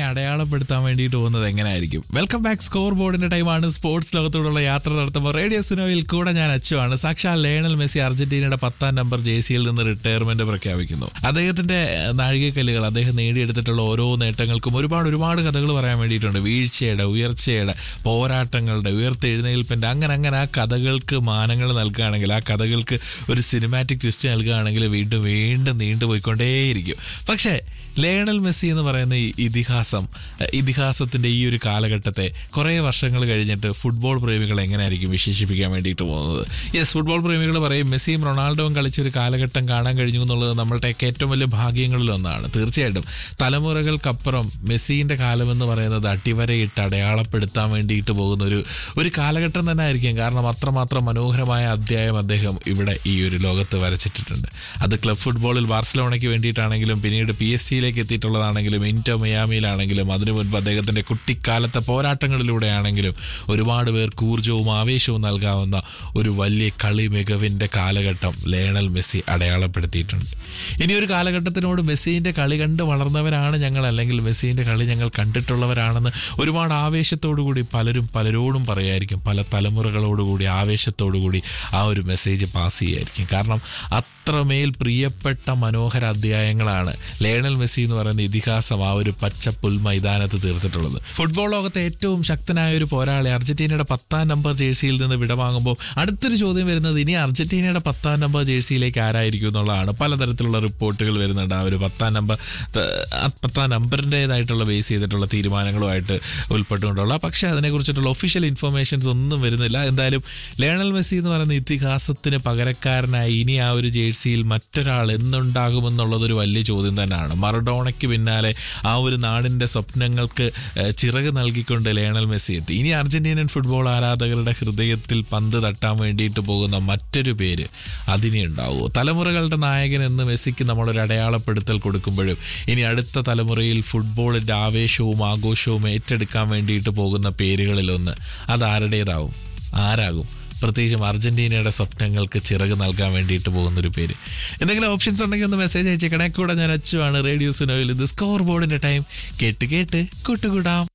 അടയാളപ്പെടുത്താൻ വേണ്ടിയിട്ട് പോകുന്നത് എങ്ങനെയായിരിക്കും വെൽക്കം ബാക്ക് സ്കോർ ബോർഡിന്റെ ടൈമാണ് സ്പോർട്സ് ലോകത്തോടുള്ള യാത്ര നടത്തുമ്പോൾ റേഡിയോ സുനോയിൽ കൂടെ ഞാൻ അച്ചുവാണ് സാക്ഷാൽ ലേണൽ മെസ്സി അർജന്റീനയുടെ പത്താം നമ്പർ ജേസിയിൽ നിന്ന് റിട്ടയർമെന്റ് പ്രഖ്യാപിക്കുന്നു അദ്ദേഹത്തിന്റെ ഏഹ്, നാഴികക്കല്ലുകൾ അദ്ദേഹം നേടിയെടുത്തിട്ടുള്ള ഓരോ നേട്ടങ്ങൾക്കും ഒരുപാട് ഒരുപാട് കഥകൾ പറയാൻ വേണ്ടിയിട്ടുണ്ട് വീഴ്ചയുടെ ഉയർച്ചയുടെ പോരാട്ടങ്ങളുടെ ഉയർത്തെഴുന്നേൽപ്പിന്റെ അങ്ങനെ അങ്ങനെ ആ കഥകൾക്ക് മാനങ്ങൾ നൽകുകയാണെങ്കിൽ ആ കഥകൾക്ക് ഒരു സിനിമാറ്റിക് ട്വിസ്റ്റ് നൽകുകയാണെങ്കിൽ വീണ്ടും വീണ്ടും നീണ്ടുപോയിക്കൊണ്ടേയിരിക്കും പക്ഷേ ലേണൽ മെസ്സി എന്ന് പറയുന്ന ഈ ഇതിഹാസം അഹ് ഇതിഹാസത്തിന്റെ ഈ ഒരു കാലഘട്ടത്തെ കുറേ വർഷങ്ങൾ കഴിഞ്ഞിട്ട് ഫുട്ബോൾ പ്രേമികൾ എങ്ങനെയായിരിക്കും വിശേഷിപ്പിക്കാൻ വേണ്ടിയിട്ട് പോകുന്നത് യെസ് ഫുട്ബോൾ പ്രേമികൾ പറയും മെസ്സിയും റൊണാൾഡോയും കളിച്ച ഒരു കാലഘട്ടം കാണാൻ കഴിഞ്ഞു എന്നുള്ളത് നമ്മളുടെയൊക്കെ ഏറ്റവും വലിയ ഭാഗ്യങ്ങളിൽ ഒന്നാണ് തീർച്ചയായിട്ടും തലമുറകൾക്കപ്പുറം മെസ്സിന്റെ കാലം എന്ന് പറയുന്നത് അടിവരയിട്ട് അടയാളപ്പെടുത്താൻ വേണ്ടിയിട്ട് പോകുന്ന ഒരു ഒരു കാലഘട്ടം തന്നെ ആയിരിക്കും കാരണം അത്രമാത്രം മനോഹരമായ അധ്യായം അദ്ദേഹം ഇവിടെ ഈ ഒരു ലോകത്ത് വരച്ചിട്ടിട്ടുണ്ട് അത് ക്ലബ് ഫുട്ബോളിൽ ബാർസലോണയ്ക്ക് വേണ്ടിയിട്ടാണെങ്കിലും പിന്നീട് പി എസ് സിയിലേക്ക് എത്തിയിട്ടുള്ളതാണെങ്കിലും ഇൻറ്റോ മിയാമിയിലാണെങ്കിലും അതിനു മുൻപ് അദ്ദേഹത്തിന്റെ കുട്ടിക്കാലത്തെ പോരാട്ടങ്ങളിലൂടെയാണെങ്കിലും ഒരുപാട് പേർക്ക് ഊർജവും ആവേശവും നൽകാവുന്ന ഒരു വലിയ കളി മികവിന്റെ കാലഘട്ടം ലേണൽ മെസ്സി അടയാളപ്പെടുത്തിയിട്ടുണ്ട് ഇനി ഒരു കാലഘട്ടത്തിനോട് മെസ്സിന്റെ കളി കണ്ട് വളർന്നവരാണ് ഞങ്ങൾ അല്ലെങ്കിൽ മെസ്സിന്റെ കളി ഞങ്ങൾ കണ്ടിട്ടുള്ളവരാണെന്ന് ഒരുപാട് ആവേശത്തോടു കൂടി പലരും പലരോടും പറയായിരിക്കും പല തലമുറകളോടുകൂടി ആവേശത്തോടു കൂടി ആ ഒരു മെസ്സേജ് പാസ് ചെയ്യായിരിക്കും കാരണം അത്രമേൽ പ്രിയപ്പെട്ട മനോഹര അധ്യായങ്ങളാണ് ലേണൽ മെസ്സി എന്ന് പറയുന്ന ഇതിഹാസം ആ ഒരു പച്ച പുൽ മൈതാനത്ത് തീർത്തിട്ടുള്ളത് ഫുട്ബോൾ ലോകത്തെ ഏറ്റവും ശക്തനായ ഒരു പോരാളി അർജന്റീനയുടെ പത്താം നമ്പർ ജേഴ്സിയിൽ നിന്ന് വിടവാങ്ങുമ്പോൾ അടുത്തൊരു ചോദ്യം വരുന്നത് ഇനി അർജന്റീനയുടെ പത്താം നമ്പർ ജേഴ്സിയിലേക്ക് ആരായിരിക്കും എന്നുള്ളതാണ് പലതരത്തിലുള്ള റിപ്പോർട്ടുകൾ വരുന്നുണ്ട് ആ ഒരു പത്താം നമ്പർ ത- ആ പത്താം നമ്പറിൻ്റെതായിട്ടുള്ള ബേസ് ചെയ്തിട്ടുള്ള തീരുമാനങ്ങളുമായിട്ട് ഉൾപ്പെട്ടുകൊണ്ടുള്ള പക്ഷേ അതിനെക്കുറിച്ചിട്ടുള്ള ഒഫീഷ്യൽ ഇൻഫർമേഷൻസ് ഒന്നും വരുന്നില്ല എന്തായാലും ലേണൽ മെസ്സി എന്ന് പറയുന്ന ഇതിഹാസത്തിന് പകരക്കാരനായി ഇനി ആ ഒരു ജേഴ്സിയിൽ മറ്റൊരാൾ എന്നുണ്ടാകുമെന്നുള്ളതൊരു വലിയ ചോദ്യം തന്നെയാണ് മറഡോണയ്ക്ക് പിന്നാലെ ആ ഒരു നാടിൻ്റെ സ്വപ്നങ്ങൾക്ക് ഏഹ്, ചിറക് നൽകിക്കൊണ്ട് ലേണൽ മെസ്സി എത്തി ഇനി അർജന്റീനൻ ഫുട്ബോൾ ആരാധകരുടെ ഹൃദയത്തിൽ പന്ത് തട്ടാൻ വേണ്ടിയിട്ട് പോകുന്ന മറ്റൊരു പേര് അതിനെ ഉണ്ടാവുമോ തലമുറകളുടെ നായകൻ എന്ന് മെസ്സിക്ക് നമ്മളൊരു അടയാളപ്പെടുത്തൽ കൊടുക്കുമ്പോഴും ഇനി അടുത്ത തലമുറയിൽ ഫുട്ബോളിൻ്റെ ആവേശവും ആഘോഷവും ഏറ്റെടുക്കാൻ വേണ്ടിയിട്ട് പോകുന്ന പേരുകളിലൊന്ന് അതാരുടേതാവും ആരാകും പ്രത്യേകിച്ചും അർജന്റീനയുടെ സ്വപ്നങ്ങൾക്ക് ചിറക് നൽകാൻ വേണ്ടിയിട്ട് പോകുന്നൊരു പേര് എന്തെങ്കിലും ഓപ്ഷൻസ് ഉണ്ടെങ്കിൽ ഒന്ന് മെസ്സേജ് അയച്ചേക്കണേ കൂടെ ഞാൻ അച്ചുവാണ് റേഡിയോ സുനോയിൽ ഇത് സ്കോർ ബോർഡിന്റെ ടൈം കേട്ട് കേട്ട് കൂട്ടുകൂടാം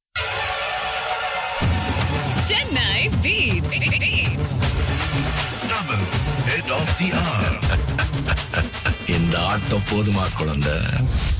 Chennai Beats. Beats. Tamil, head of the hour. இந்த ஆட்டம் போதுமா குழந்தை